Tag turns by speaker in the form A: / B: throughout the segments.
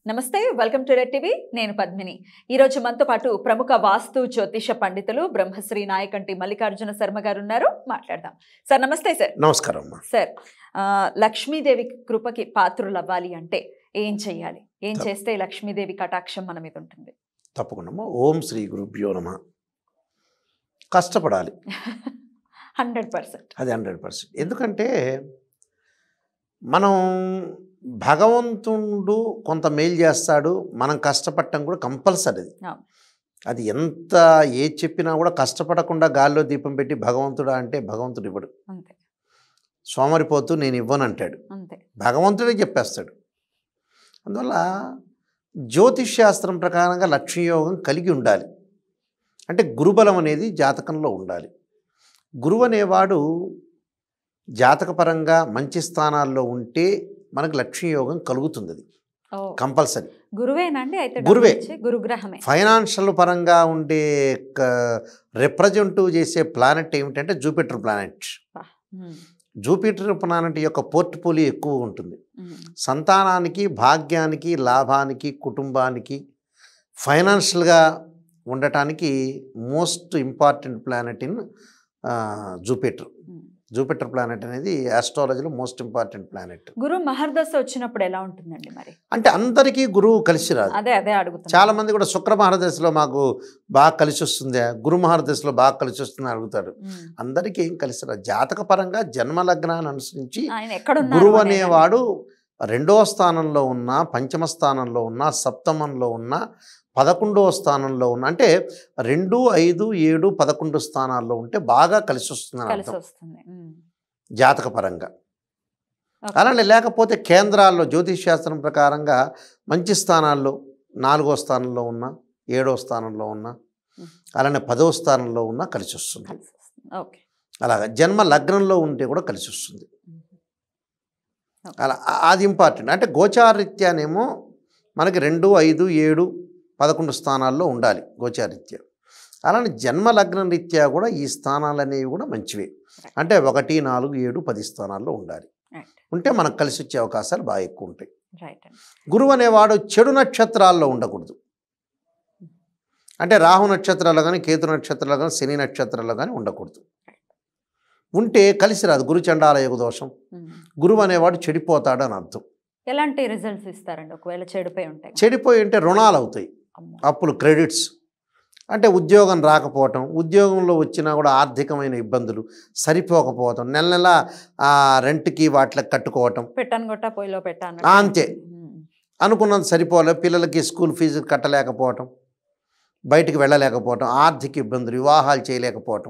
A: నమస్తే welcome to red TV నేను పద్మిని ఈ రోజు మనతో పాటు ప్రముఖ వాస్తు జ్యోతిష పండితులు బ్రహ్మశ్రీ నాయకంటి మల్లికార్జున శర్మ గారు ఉన్నారు మాట్లాడదాం సార్ నమస్తే సార్
B: నమస్కారం అమ్మా
A: సార్ ఆ, లక్ష్మీదేవి కృపకి పాత్రులు అవ్వాలి అంటే ఏం చెయ్యాలి ఏం
B: తప్ప-
A: చేస్తే లక్ష్మీదేవి కటాక్షం మన మీద ఉంటుంది
B: తప్పకుండా అమ్మా ఓం శ్రీ గురుభ్యో నమ కష్టపడాలి
A: హండ్రెడ్ పర్సెంట్
B: అది హండ్రెడ్ పర్సెంట్ ఎందుకంటే మనం భగవంతుడు కొంత మేలు చేస్తాడు మనం కష్టపడటం కూడా కంపల్సరీ
A: అవును.
B: అది ఎంత ఏ చెప్పినా కూడా కష్టపడకుండా గాల్లో దీపం పెట్టి భగవంతుడా అంటే భగవంతుడు ఇవ్వడు
A: అంతే
B: సోమరిపోతూ నేను ఇవ్వను అంటాడు
A: అంతే
B: భగవంతుడే చెప్పేస్తాడు అందువల్ల జ్యోతిష్ శాస్త్రం ప్రకారంగా లక్ష్మీయోగం కలిగి ఉండాలి అంటే గురుబలం అనేది జాతకంలో ఉండాలి గురువు అనేవాడు జాతకపరంగా మంచి స్థానాల్లో ఉంటే మనకు లక్ష్మీయోగం కలుగుతుంది అది
A: ఓ
B: కంపల్సరీ
A: గురువేనండి అయితే
B: గురువే.
A: డబ్బు ఇచ్చే గురుగ్రహమే
B: ఫైనాన్షియల్ పరంగా ఉండే రిప్రజెంటివ్ చేసే ప్లానెట్ ఏమిటంటే Jupiter planet
A: um,
B: Jupiter planet యొక్క పోర్ట్ఫోలియో ఎక్కువ ఉంటుంది
A: ఉమ్,
B: సంతానానికి భాగ్యానికి లాభానికి కుటుంబానికి ఫైనాన్షియల్గా ఉండటానికి most important planet in Jupiter
A: um.
B: Jupiter planet అనేది ఆస్ట్రాలజీలో మోస్ట్ ఇంపార్టెంట్ ప్లానెట్
A: గురు మహర్దశ వచ్చినప్పుడు ఎలా ఉంటుందండి మరి
B: అంటే అందరికీ గురువు కలిసి రాదు
A: అదే అదే అడుగుతున్నా
B: చాలా మంది కూడా శుక్ర మహారదశలో మాకు బాగా కలిసి వస్తుంది గురు మహారదశలో బాగా కలిసి వస్తుంది అడుగుతాడు
A: ఉమ్.
B: అందరికీ ఏం కలిసి రాదు జాతక పరంగా జన్మ లగ్నాన్ని అనుసరించి
A: ఆయన ఎక్కడున్నారు
B: గురువు
A: అనేది.
B: అనేవాడు రెండవ స్థానంలో ఉన్న పంచమ స్థానంలో ఉన్న సప్తమంలో ఉన్న పదకొండవ స్థానంలో ఉన్న అంటే రెండు ఐదు ఏడు పదకొండు స్థానాల్లో ఉంటే బాగా కలిసి వస్తుందని
A: కలిసి
B: అర్థం
A: వస్తుంది ఉమ్.
B: జాతక పరంగా
A: ఓకే.
B: అలానే లేకపోతే కేంద్రాల్లో జ్యోతిష్ శాస్త్రం ప్రకారంగా మంచి స్థానాల్లో నాలుగో స్థానంలో ఉన్న ఏడో స్థానంలో ఉన్న
A: మ్మ్.
B: అలానే పదవ స్థానంలో ఉన్న కలిసి వస్తుంది
A: కలిసి వస్తుంది ఓకే
B: అలాగా జన్మ లగ్నంలో ఉంటే కూడా కలిసి వస్తుంది
A: ఉమ్.
B: అలా ఆ- అది ఇంపార్టెంట్ అంటే గోచారీత్యానేమో మనకి రెండు ఐదు ఏడు పదకొండు స్థానాల్లో ఉండాలి గోచారీత్యా అలానే జన్మ లగ్నం రీత్యా కూడా ఈ స్థానాలు అనేవి కూడా మంచివే అంటే ఒకటి నాలుగు ఏడు పది స్థానాల్లో ఉండాలి
A: రైట్
B: ఉంటే మనకు కలిసి వచ్చే అవకాశాలు బాగా ఎక్కువ ఉంటాయి
A: రైట్ అండి
B: గురువు అనేవాడు చెడు నక్షత్రాల్లో ఉండకూడదు అంటే రాహు నక్షత్రాల్లో కానీ కేతు నక్షత్రాల్లో కానీ శని నక్షత్రాల్లో కానీ ఉండకూడదు ఉంటే కలిసి రాదు గురు చండాల యోగ దోషం
A: ఉమ్.
B: గురువు అనేవాడు చెడిపోతాడు అని అర్థం
A: ఎలాంటి రిజల్ట్స్ ఇస్తారండి ఒకవేళ చెడిపోయి ఉంటాయి
B: చెడిపోయి ఉంటే రుణాలు అవుతాయి
A: అమ్మో.
B: అప్పులు క్రెడిట్స్ అంటే ఉద్యోగం రాకపోవటం ఉద్యోగంలో వచ్చినా కూడా ఆర్థికమైన ఇబ్బందులు సరిపోకపోవటం నెల నెల ఆ, రెంట్కి వాటికి కట్టుకోవటం
A: పెట్టాను గొట్ట పొయ్యిలో పెట్టాను
B: ఆ, అంతే. అనుకున్నంత సరిపోలే పిల్లలకి స్కూల్ ఫీజు కట్టలేకపోవటం బయటికి వెళ్ళలేకపోవటం ఆర్థిక ఇబ్బందులు వివాహాలు చేయలేకపోవటం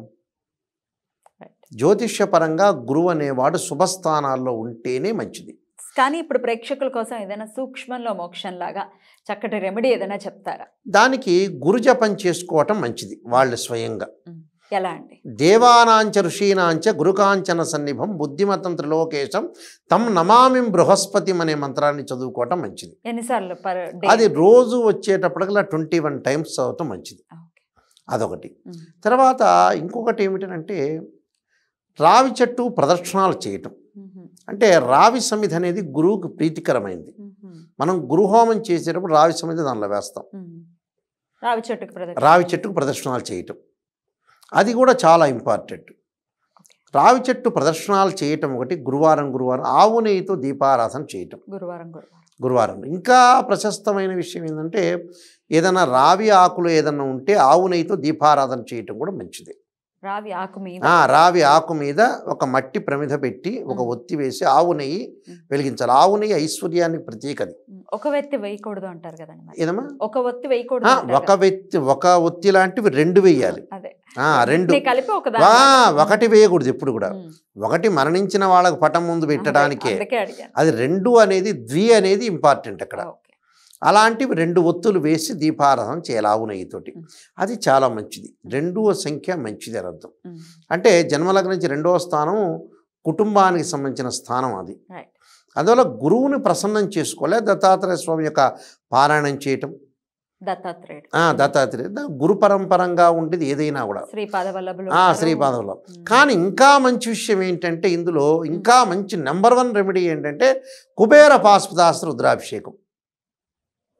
B: జ్యోతిష్యపరంగా గురువు అనేవాడు శుభస్థానాల్లో ఉంటేనే మంచిది
A: కానీ ఇప్పుడు ప్రేక్షకుల కోసం ఏదైనా సూక్ష్మంలో మోక్షం లాగా చక్కటి రెమెడీ ఏదైనా చెప్తారా
B: దానికి గురుజపం చేసుకోవటం మంచిది వాళ్ళు స్వయంగా
A: ఎలా అండి
B: దేవానాంచ ఋషీనాంచ గురుకాంచన సన్నిభం బుద్ధిమతం త్రిలోకేశం తమ్ నమామిం బృహస్పతిం అనే మంత్రాన్ని చదువుకోవటం మంచిది
A: ఎన్నిసార్లు పర్ డే
B: అది రోజు వచ్చేటప్పటికల్లా ట్వంటీ వన్ టైమ్స్ చదవటం మంచిది
A: ఓకే.
B: అదొకటి
A: ఉమ్.
B: తర్వాత ఇంకొకటి ఏమిటంటే రావి చెట్టు ప్రదక్షిణాలు చేయటం
A: ఉమ్.
B: అంటే రావి సమిధి అనేది గురువుకు ప్రీతికరమైంది
A: ఉమ్.
B: మనం గురుహోమం చేసేటప్పుడు రావి సమిధి దానిలో వేస్తాం
A: ఉమ్. రావి చెట్టుకు ప్రదక్షిణ
B: రావి చెట్టుకు ప్రదర్శనలు చేయటం అది కూడా చాలా ఇంపార్టెంట్ రావి చెట్టు ప్రదర్శనలు చేయటం ఒకటి గురువారం గురువారం ఆవు నెయ్యితో దీపారాధన చేయటం
A: గురువారం గురువారం
B: గురువారం ఇంకా ప్రశస్తమైన విషయం ఏంటంటే ఏదైనా రావి ఆకులు ఏదైనా ఉంటే ఆవు నెయ్యితో దీపారాధన చేయటం కూడా మంచిది
A: రావి ఆకు మీద
B: ఆ, రావి ఆకు మీద ఒక మట్టి ప్రమిద పెట్టి ఒక
A: మ్.
B: ఒత్తి వేసి ఆవు నెయ్యి
A: మ్.
B: వెలిగించాలి ఆవు నెయ్యి ఐశ్వర్యానికి ప్రతీకది
A: ఉమ్. ఒక వ్యక్తి వేయకూడదు అంటారు కదండి మరి
B: ఏదమ్మా
A: ఒక ఒత్తి వేయకూడదు
B: ఆ,
A: అంటారు
B: ఒక వ్యక్తి ఒక ఒత్తి లాంటివి రెండు వేయాలి
A: కదా. అదే
B: ఆ, రెండు
A: రెండిటిని కలిపి ఒక
B: వా,
A: దాని
B: ఒకటి వేయకూడదు ఎప్పుడు కూడా
A: ఉమ్.
B: ఒకటి మరణించిన వాళ్ళకు పటం ముందు పెట్టడానికే
A: అందుకే అడిగాను
B: అది రెండు అనేది ద్వి అనేది ఇంపార్టెంట్ అక్కడ
A: ఓకే
B: అలాంటివి రెండు ఒత్తులు వేసి దీపారాధన చేయాలి ఆవు నెయ్యితోటి
A: మ్.
B: అది చాలా మంచిది రెండవ సంఖ్య మంచిది అని అర్థం
A: ఉమ్.
B: అంటే జన్మలగ్నం నుంచి రెండవ స్థానం కుటుంబానికి సంబంధించిన స్థానం అది
A: Right.
B: అందువల్ల గురువుని ప్రసన్నం చేసుకోలే దత్తాత్రేయ స్వామి యొక్క పారాయణం చేయటం
A: దత్తాత్రేయుడు
B: ఆ, దత్తాత్రేయ ద- గురు పరంపరంగా ఉండేది ఏదైనా కూడా
A: శ్రీపాద వల్లభులు
B: ఆ
A: ఉన్నారు.
B: శ్రీపాదంలో
A: ఉమ్.
B: కానీ ఇంకా మంచి విషయం ఏంటంటే ఇందులో ఇంకా మంచి నెంబర్ వన్ రెమెడీ ఏంటంటే కుబేర పాశుపదాస్త్ర రుద్రాభిషేకం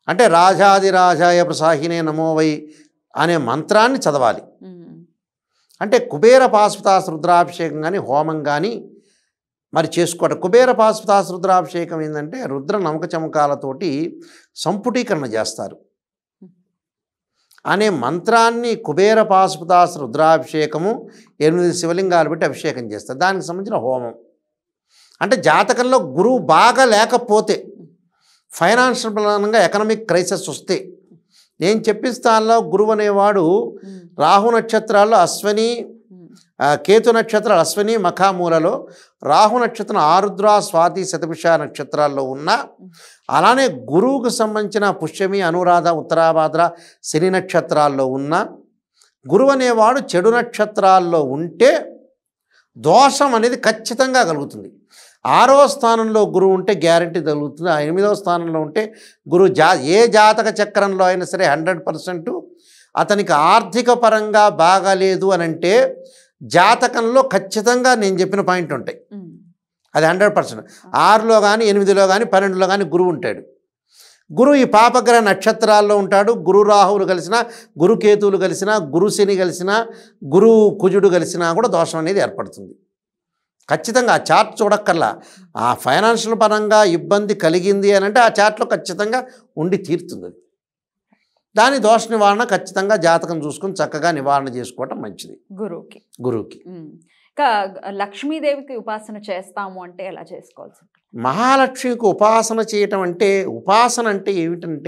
B: అంటే రాజాదిరాజాయ ప్రసాహినే నమోవై అనే మంత్రాన్ని చదవాలి
A: ఉమ్,
B: అంటే కుబేర పాశుపతాస్ రుద్రాభిషేకం కానీ హోమం కానీ మరి చేసుకోవటం కుబేర పాశుపతాస్ రుద్రాభిషేకం ఏంటంటే రుద్ర నమక చమకాలతోటి సంపుటీకరణ చేస్తారు అనే మంత్రాన్ని కుబేర పాశుపతాస్ రుద్రాభిషేకము ఎనిమిది శివలింగాలు పెట్టి అభిషేకం చేస్తారు దానికి సంబంధించిన హోమం అంటే జాతకంలో గురువు బాగా లేకపోతే ఫైనాన్షియల్ ప్రధానంగా ఎకనామిక్ క్రైసిస్ వస్తే నేను చెప్పిన స్థానంలో గురువు అనేవాడు
A: ఉమ్,
B: రాహు నక్షత్రాల్లో అశ్వని
A: ఉమ్,
B: ఆ, కేతు నక్షత్రాలు అశ్వని మఖామూలలో రాహు నక్షత్రం ఆరుద్ర స్వాతి శతభిష నక్షత్రాల్లో ఉన్న అలానే గురువుకు సంబంధించిన పుష్యమి అనురాధ ఉత్తరాభాద్ర శని నక్షత్రాల్లో ఉన్న గురువు అనేవాడు చెడు నక్షత్రాల్లో ఉంటే దోషం అనేది ఖచ్చితంగా కలుగుతుంది ఆరవ స్థానంలో గురువు ఉంటే గ్యారంటీ కలుగుతుంది ఆ ఎనిమిదవ స్థానంలో ఉంటే గురువు జా ఏ జాతక చక్రంలో అయినా సరే హండ్రెడ్ పర్సెంట్ అతనికి ఆర్థిక పరంగా బాగాలేదు అని అంటే జాతకంలో ఖచ్చితంగా నేను చెప్పిన పాయింట్ ఉంటాయి
A: ఉమ్,
B: అది హండ్రెడ్ పర్సెంట్ ఆరులో కానీ ఎనిమిదిలో కానీ పన్నెండులో కానీ గురువు ఉంటాడు గురువు ఈ పాపగ్రహ నక్షత్రాల్లో ఉంటాడు గురు రాహువులు కలిసిన గురు కేతువులు కలిసిన గురు శని కలిసిన గురు కుజుడు కలిసినా కూడా దోషం అనేది ఏర్పడుతుంది ఖచ్చితంగా ఆ చార్ట్ చూడక్కర్లా ఆ ఫైనాన్షియల్ పరంగా ఇబ్బంది కలిగింది అని అంటే ఆ చార్ట్లో ఖచ్చితంగా ఉండి తీరుతుంది అది దాని దోష నివారణ ఖచ్చితంగా జాతకం చూసుకొని చక్కగా నివారణ చేసుకోవటం మంచిది
A: గురువుకి
B: గురువుకి
A: ఉమ్. ఇంకా లక్ష్మీదేవికి ఉపాసన చేస్తాము అంటే ఎలా చేసుకోవాల్సి ఉంటుంది?
B: మహాలక్ష్మికి ఉపాసన చేయటం అంటే ఉపాసన అంటే ఏమిటంటే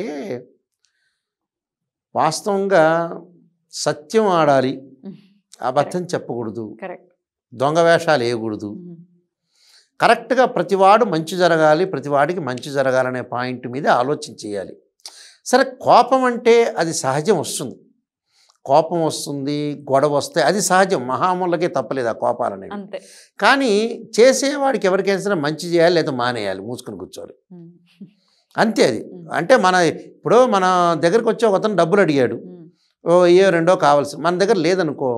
B: వాస్తవంగా సత్యం ఆడాలి
A: ఉమ్,
B: అబద్ధం చెప్పకూడదు
A: కరెక్ట్
B: దొంగ వేషాలు వేయకూడదు
A: ఉమ్,
B: కరెక్ట్గా ప్రతివాడు మంచి జరగాలి ప్రతివాడికి మంచి జరగాలనే పాయింట్ మీద ఆలోచన చేయాలి సరే కోపం అంటే అది సహజం వస్తుంది కోపం వస్తుంది గొడవ వస్తాయి అది సహజం మహాములకే తప్పలేదు ఆ కోపాలనేవి
A: అంతే
B: కానీ చేసేవాడికి ఎవరికైనా సరే మంచి చేయాలి లేదా మానేయాలి మూసుకొని కూర్చోవాలి
A: ఉమ్,
B: అంతే అది అంటే మన ఇప్పుడు మన దగ్గరికి వచ్చి ఒక అతను డబ్బులు అడిగాడు
A: ఉమ్,
B: ఓ ఏ రెండో కావాల్సి మన దగ్గర లేదనుకో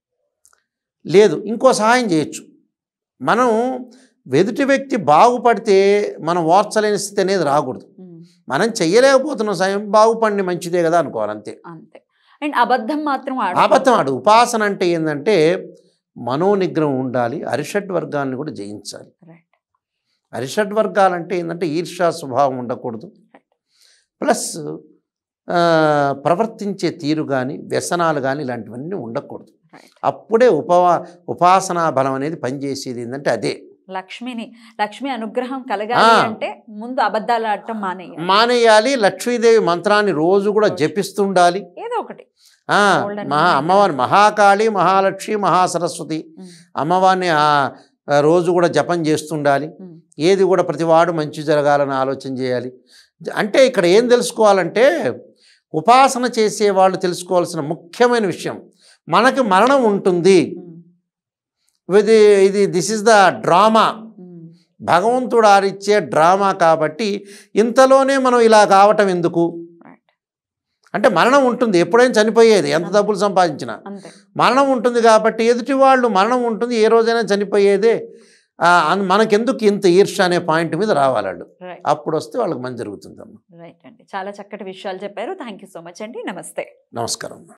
B: లేదు ఇంకో సహాయం చేయొచ్చు మనం ఎదుటి వ్యక్తి బాగుపడితే మనం ఓర్చలేని స్థితి అనేది రాకూడదు
A: ఉమ్,
B: మనం చెయ్యలేకపోతున్న సాయం బాగుపడి మంచిదే కదా అనుకోవాలి అంతే
A: అంతే అండ్ అబద్ధం మాత్రం ఆడ
B: అబద్ధం ఆడు ఉపాసన అంటే ఏంటంటే మనోనిగ్రహం ఉండాలి అరిషడ్ వర్గాలను కూడా జయించాలి
A: Right.
B: అరిషడ్ వర్గాలంటే ఏంటంటే ఈర్షా స్వభావం ఉండకూడదు ప్లస్ ఆ, ప్రవర్తించే తీరు కానీ వ్యసనాలు కానీ ఇలాంటివన్నీ ఉండకూడదు
A: Right.
B: అప్పుడే ఉపవా ఉపాసనా బలం అనేది పనిచేసేది ఏంటంటే అదే
A: లక్ష్మిని లక్ష్మి అనుగ్రహం కలగాలి
B: ఆ.
A: అంటే ముందు అబద్ధాలు ఆడటం మానేయాలి
B: మానేయాలి లక్ష్మీదేవి మంత్రాన్ని రోజు కూడా జపిస్తుండాలి
A: ఏదో ఒకటి
B: ఆ,
A: Golden
B: మహా
A: rule.
B: అమ్మవారి మహాకాళి మహాలక్ష్మి మహాసరస్వతి
A: ఉమ్,
B: అమ్మవారిని ఆ ఆ రోజు కూడా జపం చేస్తుండాలి
A: ఉమ్,
B: ఏది కూడా ప్రతివాడు మంచి జరగాలని ఆలోచన చేయాలి జ- అంటే ఇక్కడ ఏం తెలుసుకోవాలంటే ఉపాసన చేసే వాళ్ళు తెలుసుకోవాల్సిన ముఖ్యమైన విషయం మనకి మరణం ఉంటుంది
A: ఉమ్,
B: ఇది ఇది this is the drama
A: um,
B: భగవంతుడు ఆరిచ్చే డ్రామా కాబట్టి ఇంతలోనే మనం ఇలా కావటం ఎందుకు
A: Right.
B: అంటే మరణం ఉంటుంది ఎప్పుడైనా చనిపోయేది ఎంత డబ్బులు సంపాదించినా
A: అంతే
B: మరణం ఉంటుంది కాబట్టి ఎదుటి వాళ్ళు మరణం ఉంటుంది ఏ రోజైనా చనిపోయేదే ఆ, అన్- మనకెందుకు ఇంత ఈర్ష అనే పాయింట్ మీద రావాలి వాళ్ళు
A: రైట్
B: అప్పుడు వస్తే వాళ్ళకి మంచి జరుగుతుందమ్మా
A: రైట్ అండి చాలా చక్కటి విషయాలు చెప్పారు థ్యాంక్ యూ సో మచ్ అండి నమస్తే
B: నమస్కారం